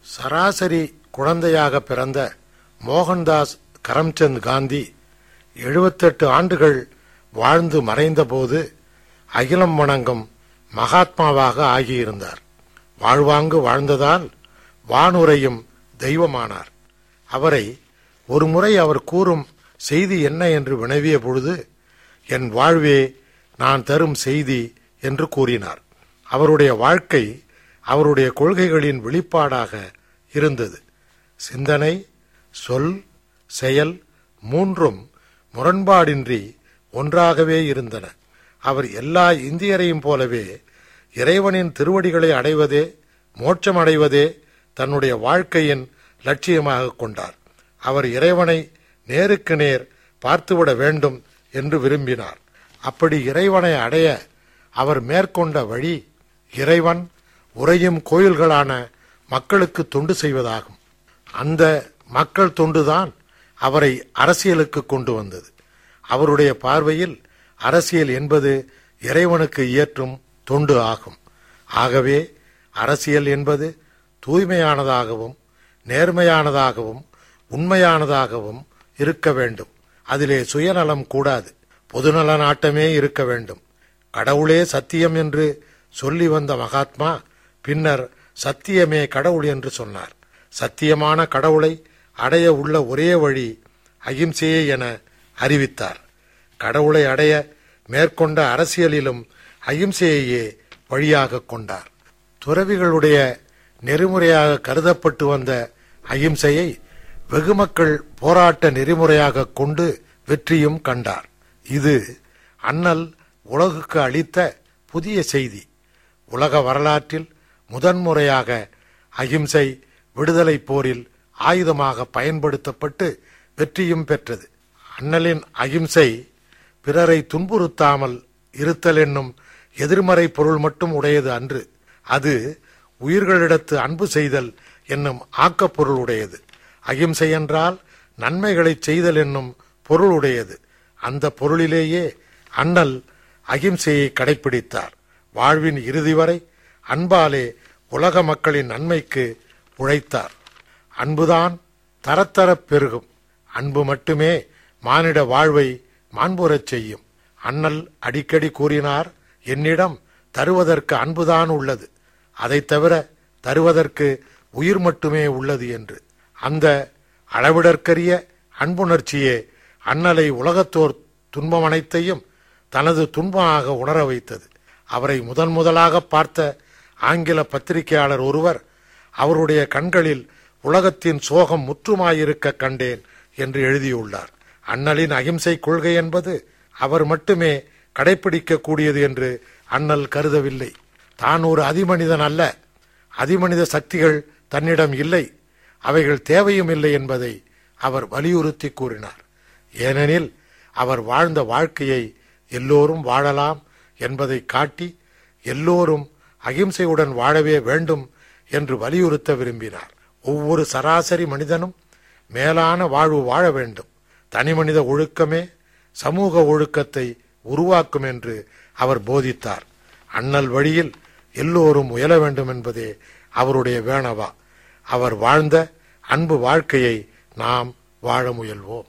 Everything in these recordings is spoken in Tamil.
சராசரி குழந்தையாக பிறந்த மோகன்தாஸ் கரம்சந்த் காந்தி எழுபத்தெட்டு ஆண்டுகள் வாழ்ந்து மறைந்தபோது அகிலம் வணங்கும் மகாத்மாவாக ஆகியிருந்தார் வாழ்வாங்கு வாழ்ந்ததால் வானுரையும் தெய்வமானார் அவரை ஒருமுறை அவர் கூறும் செய்தி என்ன என்று வினவிய பொழுது என் வாழ்வே நான் தரும் செய்தி என்று கூறினார் அவருடைய வாழ்க்கை அவருடைய கொள்கைகளின் வெளிப்பாடாக இருந்தது சிந்தனை சொல் செயல் மூன்றும் முரண்பாடின்றி ஒன்றாகவே இருந்தன அவர் எல்லா இந்தியரையும் போலவே இறைவனின் திருவடிகளை அடைவதே மோட்சம் அடைவதே தன்னுடைய வாழ்க்கையின் லட்சியமாக கொண்டார் அவர் இறைவனை நேருக்கு நேர் பார்த்துவிட வேண்டும் என்று விரும்பினார் அப்படி இறைவனை அடைய அவர் மேற்கொண்ட வழி இறைவன் உறையும் கோயில்களான மக்களுக்கு தொண்டு செய்வதாகும் அந்த மக்கள் தொண்டுதான் அவரை அரசியலுக்கு கொண்டு வந்தது அவருடைய பார்வையில் அரசியல் என்பது இறைவனுக்கு இயற்றும் தொண்டு ஆகும் ஆகவே அரசியல் என்பது தூய்மையானதாகவும் நேர்மையானதாகவும் உண்மையானதாகவும் இருக்க வேண்டும் அதிலே சுயநலம் கூடாது பொதுநல நாட்டமே இருக்க வேண்டும் கடவுளே சத்தியம் என்று சொல்லி வந்த மகாத்மா பின்னர் சத்தியமே கடவுள் என்று சொன்னார் சத்தியமான கடவுளை அடைய உள்ள ஒரே வழி அகிம்சையே என அறிவித்தார் கடவுளை அடைய மேற்கொண்ட அரசியலிலும் அகிம்சையையே வழியாக கொண்டார் துறவிகளுடைய நெறிமுறையாக கருதப்பட்டு வந்த அகிம்சையை வெகுமக்கள் போராட்ட நெறிமுறையாக கொண்டு வெற்றியும் கண்டார் இது அண்ணல் உலகுக்கு அளித்த புதிய செய்தி உலக வரலாற்றில் முதன்முறையாக அகிம்சை விடுதலை போரில் ஆயுதமாக பயன்படுத்தப்பட்டு வெற்றியும் பெற்றது அண்ணலின் அகிம்சை பிறரை துன்புறுத்தாமல் இருத்தல் என்னும் எதிர்மறை பொருள் மட்டும் உடையது அன்று அது உயிர்களிடத்து அன்பு செய்தல் என்னும் ஆக்கப்பொருள் உடையது அகிம்சை என்றால் நன்மைகளை செய்தல் என்னும் பொருள் உடையது அந்த பொருளிலேயே அண்ணல் அகிம்சையை கடைபிடித்தார் வாழ்வின் இறுதி வரை அன்பாலே உலக மக்களின் நன்மைக்கு உழைத்தார் அன்புதான் தரத்தரப் பெருகும் அன்பு மட்டுமே மானிட வாழ்வை மாண்புறச் செய்யும் அண்ணல் அடிக்கடி கூறினார் என்னிடம் தருவதற்கு அன்புதான் உள்ளது அதைத் தவிர தருவதற்கு உயிர் மட்டுமே உள்ளது என்று அந்த அளவிடற்கரிய அன்புணர்ச்சியே அண்ணலை உலகத்தோர் துன்பம் அனைத்தையும் தனது துன்பமாக உணர வைத்தது அவரை முதன் முதலாக பார்த்த ஆங்கில பத்திரிகையாளர் ஒருவர் அவருடைய கண்களில் உலகத்தின் சோகம் முற்றுமாயிருக்க கண்டேன் என்று எழுதியுள்ளார் அண்ணலின் அகிம்சை கொள்கை என்பது அவர் மட்டுமே கடைபிடிக்க கூடியது என்று அண்ணல் கருதவில்லை தான் ஒரு அதிமனிதன் அல்ல அதிமனித சக்திகள் தன்னிடம் இல்லை அவைகள் தேவையும் இல்லை என்பதை அவர் வலியுறுத்தி கூறினார் ஏனெனில் அவர் வாழ்ந்த வாழ்க்கையை எல்லோரும் வாழலாம் என்பதை காட்டி எல்லோரும் அகிம்சையுடன் வாழவே வேண்டும் என்று வலியுறுத்த விரும்பினார் ஒவ்வொரு சராசரி மனிதனும் மேலான வாழ்வு வாழ வேண்டும் தனிமனித ஒழுக்கமே சமூக ஒழுக்கத்தை உருவாக்கும் என்று அவர் போதித்தார் அண்ணல் வழியில் எல்லோரும் முயல வேண்டும் என்பதே அவருடைய வேணவா அவர் வாழ்ந்த அன்பு வாழ்க்கையை நாம் வாழ முயல்வோம்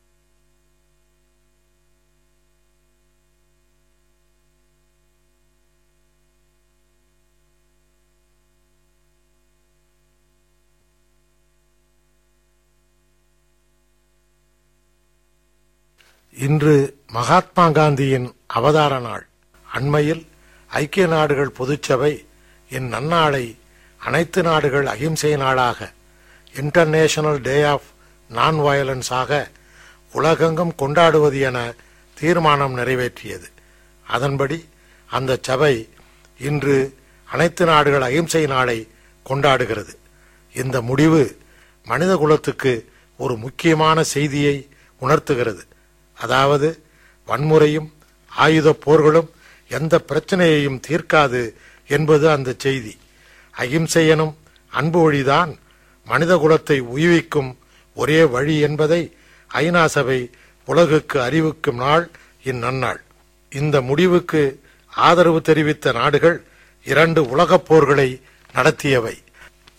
இன்று மகாத்மா காந்தியின் அவதார நாள் அண்மையில் ஐக்கிய நாடுகள் பொதுச்சபை இந் நன்னாளை அனைத்து நாடுகள் அகிம்சை நாளாக இன்டர்நேஷனல் டே ஆஃப் நான் வயலன்ஸாக உலகெங்கும் கொண்டாடுவது என தீர்மானம் நிறைவேற்றியது அதன்படி அந்த சபை இன்று அனைத்து நாடுகள் அகிம்சை நாளை கொண்டாடுகிறது இந்த முடிவு மனித குலத்துக்கு ஒரு முக்கியமான செய்தியை உணர்த்துகிறது அதாவது வன்முறையும் ஆயுத போர்களும் எந்த பிரச்சனையையும் தீர்க்காது என்பது அந்த செய்தி அகிம்சை எனும் அன்பு வழிதான் மனித குலத்தை உய்விக்கும் ஒரே வழி என்பதை ஐநா சபை உலகுக்கு அறிவிக்கும் நாள் இந்நன்னாள் இந்த முடிவுக்கு ஆதரவு தெரிவித்த நாடுகள் இரண்டு உலகப் போர்களை நடத்தியவை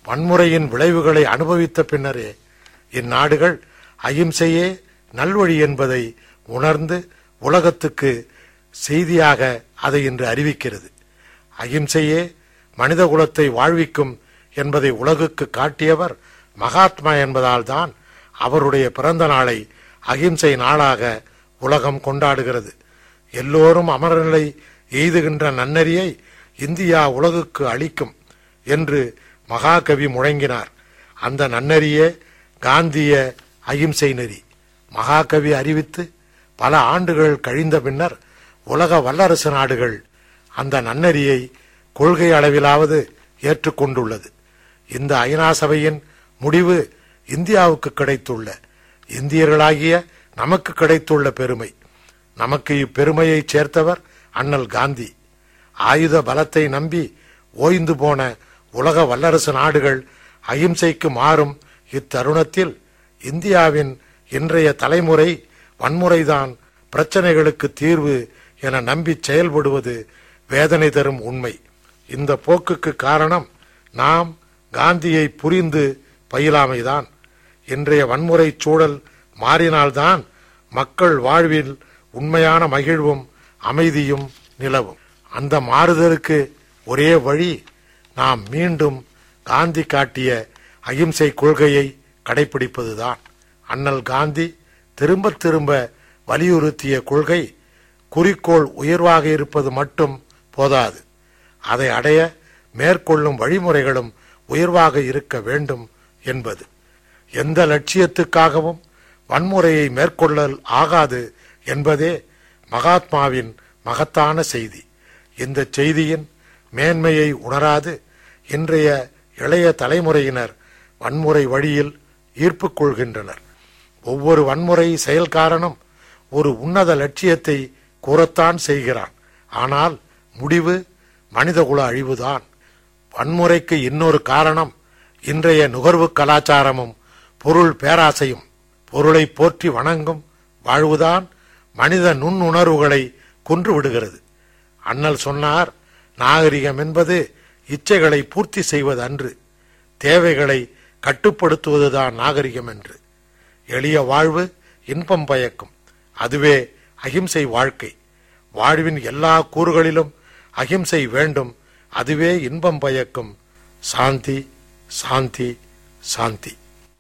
வன்முறையின் விளைவுகளை அனுபவித்த பின்னரே இந்நாடுகள் அகிம்சையே நல்வழி என்பதை உணர்ந்து உலகத்துக்கு செய்தியாக அதை இன்று அறிவிக்கிறது அகிம்சையே மனித குலத்தை வாழ்விக்கும் என்பதை உலகுக்கு காட்டியவர் மகாத்மா என்பதால்தான் அவருடைய பிறந்த நாளை அகிம்சை நாளாக உலகம் கொண்டாடுகிறது எல்லோரும் அமரநிலை எய்துகின்ற நன்னெறியை இந்தியா உலகுக்கு அளிக்கும் என்று மகாகவி முழங்கினார் அந்த நன்னெறியே காந்திய அகிம்சை நெறி மகாகவி அறிவித்து பல ஆண்டுகள் கழிந்த பின்னர் உலக வல்லரசு நாடுகள் அந்த நன்னெறியை கொள்கை அளவிலாவது ஏற்றுக்கொண்டுள்ளது இந்த ஐநா சபையின் முடிவு இந்தியாவுக்கு கிடைத்துள்ள இந்தியர்களாகிய நமக்கு கிடைத்துள்ள பெருமை நமக்கு இப்பெருமையை சேர்த்தவர் அண்ணல் காந்தி ஆயுத பலத்தை நம்பி ஓய்ந்து போன உலக வல்லரசு நாடுகள் அகிம்சைக்கு மாறும் இத்தருணத்தில் இந்தியாவின் இன்றைய தலைமுறை வன்முறைதான் பிரச்சனைகளுக்கு தீர்வு என நம்பி செயல்படுவது வேதனை தரும் உண்மை இந்த போக்குக்கு காரணம் நாம் காந்தியை புரிந்து பயிலாமைதான் இன்றைய வன்முறை சூழல் மாறினால்தான் மக்கள் வாழ்வில் உண்மையான மகிழ்வும் அமைதியும் நிலவும் அந்த மாறுதலுக்கு ஒரே வழி நாம் மீண்டும் காந்தி காட்டிய அகிம்சை கொள்கையை கடைபிடிப்பதுதான் அண்ணல் காந்தி திரும்ப திரும்ப வலியுறுத்திய கொள்கை குறிக்கோள் உயர்வாக இருப்பது மட்டும் போதாது அதை அடைய மேற்கொள்ளும் வழிமுறைகளும் உயர்வாக இருக்க வேண்டும் என்பது எந்த லட்சியத்துக்காகவும் வன்முறையை மேற்கொள்ளல் ஆகாது என்பதே மகாத்மாவின் மகத்தான செய்தி இந்த செய்தியின் மேன்மையை உணராது இன்றைய இளைய தலைமுறையினர் வன்முறை வழியில் ஈர்ப்பு கொள்கின்றனர் ஒவ்வொரு வன்முறை செயல்காரனும் ஒரு உன்னத லட்சியத்தை கூறத்தான் செய்கிறான் ஆனால் முடிவு மனிதகுல அழிவுதான் வன்முறைக்கு இன்னொரு காரணம் இன்றைய நுகர்வு கலாச்சாரமும் பொருள் பேராசையும் பொருளை போற்றி வணங்கும் வாழ்வுதான் மனித நுண்ணுணர்வுகளை கொன்று விடுகிறது அண்ணல் சொன்னார் நாகரிகம் என்பது இச்சைகளை பூர்த்தி செய்வது அன்று தேவைகளை கட்டுப்படுத்துவதுதான் நாகரிகம் என்று எளிய வாழ்வு இன்பம் பயக்கும் அதுவே அகிம்சை வாழ்க்கை வாழ்வின் எல்லா கூறுகளிலும் அகிம்சை வேண்டும் அதுவே இன்பம் பயக்கும் சாந்தி சாந்தி சாந்தி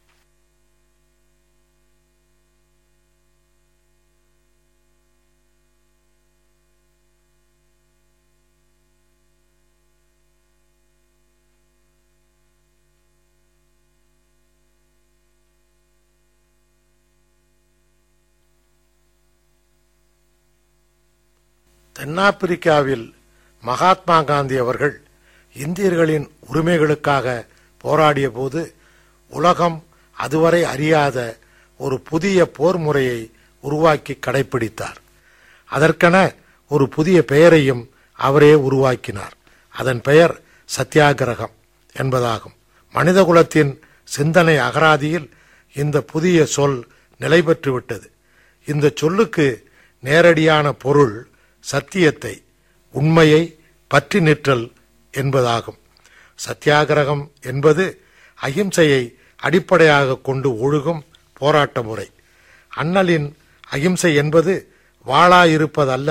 தென்னாப்பிரிக்காவில் மகாத்மா காந்தி அவர்கள் இந்தியர்களின் உரிமைகளுக்காக போராடிய போது உலகம் அதுவரை அறியாத ஒரு புதிய போர் முறையை உருவாக்கி கடைபிடித்தார் அதற்கென ஒரு புதிய பெயரையும் அவரே உருவாக்கினார் அதன் பெயர் சத்தியாகிரகம் என்பதாகும் மனிதகுலத்தின் சிந்தனை அகராதியில் இந்த புதிய சொல் நிலை பெற்றுவிட்டது இந்த சொல்லுக்கு நேரடியான பொருள் சத்தியத்தை உண்மையை பற்றி நிற்றல் என்பதாகும் சத்தியாகிரகம் என்பது அகிம்சையை அடிப்படையாக கொண்டு ஒழுகும் போராட்ட முறை அண்ணலின் அகிம்சை என்பது வாளாயிருப்பதல்ல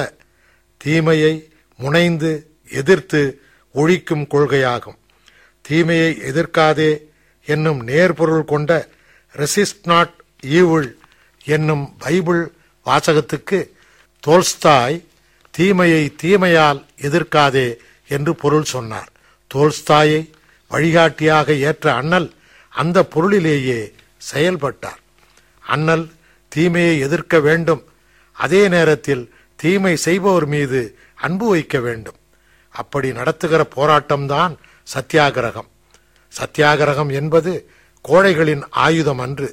தீமையை முனைந்து எதிர்த்து ஒழிக்கும் கொள்கையாகும் தீமையை எதிர்க்காதே என்னும் நேர்பொருள் கொண்ட ரெசிஸ்ட் நாட் ஈவுள் என்னும் பைபிள் வாசகத்துக்கு தோல்ஸ்தாய் தீமையை தீமையால் எதிர்க்காதே என்று பொருள் சொன்னார் தோல்ஸ்தாயை வழிகாட்டியாக ஏற்ற அண்ணல் அந்த பொருளிலேயே செயல்பட்டார் அண்ணல் தீமையை எதிர்க்க வேண்டும் அதே நேரத்தில் தீமை செய்பவர் மீது அன்பு வைக்க வேண்டும் அப்படி நடத்துகிற போராட்டம்தான் சத்தியாகிரகம் சத்தியாகிரகம் என்பது கோழைகளின் ஆயுதம் அன்று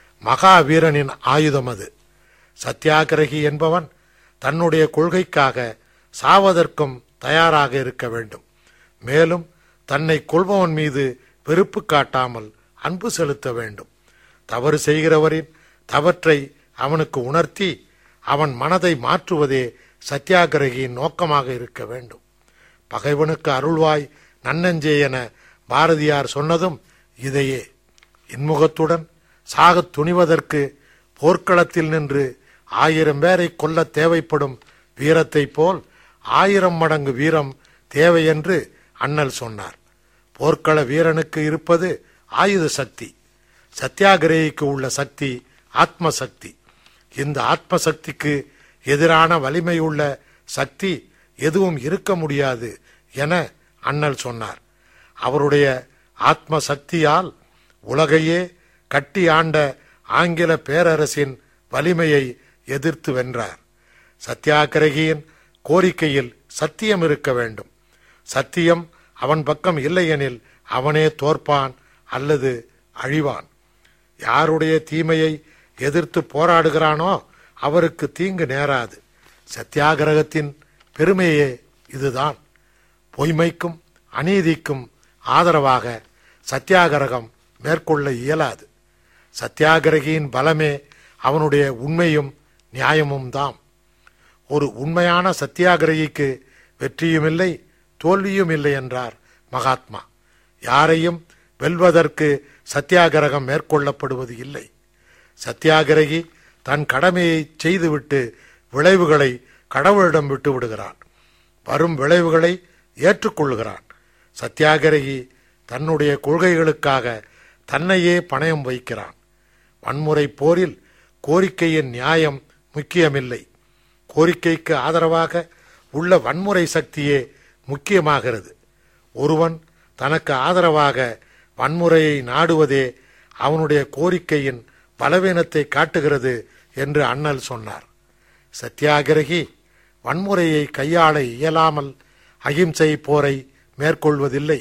மகாவீரனின் ஆயுதம் அது சத்தியாகிரகி என்பவன் தன்னுடைய கொள்கைக்காக சாவதற்கும் தயாராக இருக்க வேண்டும் மேலும் தன்னை கொள்பவன் மீது வெறுப்பு காட்டாமல் அன்பு செலுத்த வேண்டும் தவறு செய்கிறவரின் தவற்றை அவனுக்கு உணர்த்தி அவன் மனதை மாற்றுவதே சத்தியாகிரகியின் நோக்கமாக இருக்க வேண்டும் பகைவனுக்கு அருள்வாய் நன்னஞ்சே என பாரதியார் சொன்னதும் இதையே இன்முகத்துடன் சாகத் துணிவதற்கு போர்க்களத்தில் நின்று ஆயிரம் பேரை கொல்ல தேவைப்படும் வீரத்தைப் போல் ஆயிரம் மடங்கு வீரம் தேவை என்று அண்ணல் சொன்னார் போர்க்கள வீரனுக்கு இருப்பது ஆயுத சக்தி சத்தியாகிரகிக்கு உள்ள சக்தி ஆத்ம சக்தி இந்த ஆத்ம சக்திக்கு எதிரான வலிமையுள்ள சக்தி எதுவும் இருக்க முடியாது என அண்ணல் சொன்னார் அவருடைய ஆத்ம சக்தியால் உலகையே கட்டி ஆண்ட ஆங்கில பேரரசின் வலிமையை எதிர்த்து வென்றார் சத்தியாகிரகியின் கோரிக்கையில் சத்தியம் இருக்க வேண்டும் சத்தியம் அவன் பக்கம் இல்லையெனில் அவனே தோற்பான் அல்லது அழிவான் யாருடைய தீமையை எதிர்த்து போராடுகிறானோ அவருக்கு தீங்கு நேராது சத்தியாகிரகத்தின் பெருமையே இதுதான் பொய்மைக்கும் அநீதிக்கும் ஆதரவாக சத்தியாகிரகம் மேற்கொள்ள இயலாது சத்தியாகிரகியின் பலமே அவனுடைய உண்மையும் நியாயமும் தாம் ஒரு உண்மையான சத்தியாகிரகிக்கு வெற்றியும் இல்லை தோல்வியும் இல்லை என்றார் மகாத்மா யாரையும் வெல்வதற்கு சத்தியாகிரகம் மேற்கொள்ளப்படுவது இல்லை சத்தியாகிரகி தன் கடமையை செய்துவிட்டு விளைவுகளை கடவுளிடம் விட்டு விடுகிறான் வரும் விளைவுகளை ஏற்றுக்கொள்கிறான் சத்தியாகிரகி தன்னுடைய கொள்கைகளுக்காக தன்னையே பணயம் வைக்கிறான் வன்முறை போரில் கோரிக்கையின் நியாயம் முக்கியமில்லை கோரிக்கைக்கு ஆதரவாக உள்ள வன்முறை சக்தியே முக்கியமாகிறது ஒருவன் தனக்கு ஆதரவாக வன்முறையை நாடுவதே அவனுடைய கோரிக்கையின் பலவீனத்தை காட்டுகிறது என்று அண்ணல் சொன்னார் சத்தியாகிரகி வன்முறையை கையாள இயலாமல் அகிம்சை போரை மேற்கொள்வதில்லை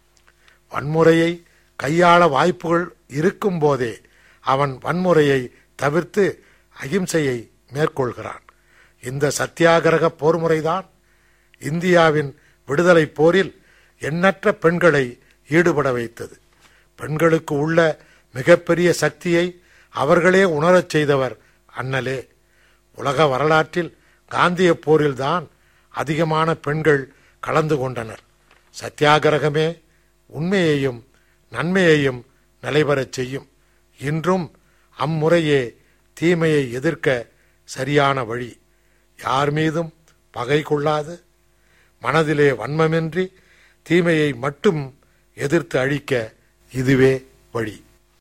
வன்முறையை கையாள வாய்ப்புகள் இருக்கும் போதே அவன் வன்முறையை தவிர்த்து அகிம்சையை மேற்கொள்கிறான் இந்த சத்தியாகிரக போர் முறைதான் இந்தியாவின் விடுதலை போரில் எண்ணற்ற பெண்களை ஈடுபட வைத்தது பெண்களுக்கு உள்ள மிகப்பெரிய சக்தியை அவர்களே உணரச் செய்தவர் அண்ணலே உலக வரலாற்றில் காந்திய போரில்தான் அதிகமான பெண்கள் கலந்து கொண்டனர் சத்தியாகிரகமே உண்மையையும் நன்மையையும் நிலைபெறச் செய்யும் இன்றும் அம்முறையே தீமையை எதிர்க்க சரியான வழி யார் மீதும் பகை கொள்ளாது மனதிலே வன்மமின்றி தீமையை மட்டும் எதிர்த்து அழிக்க இதுவே வழி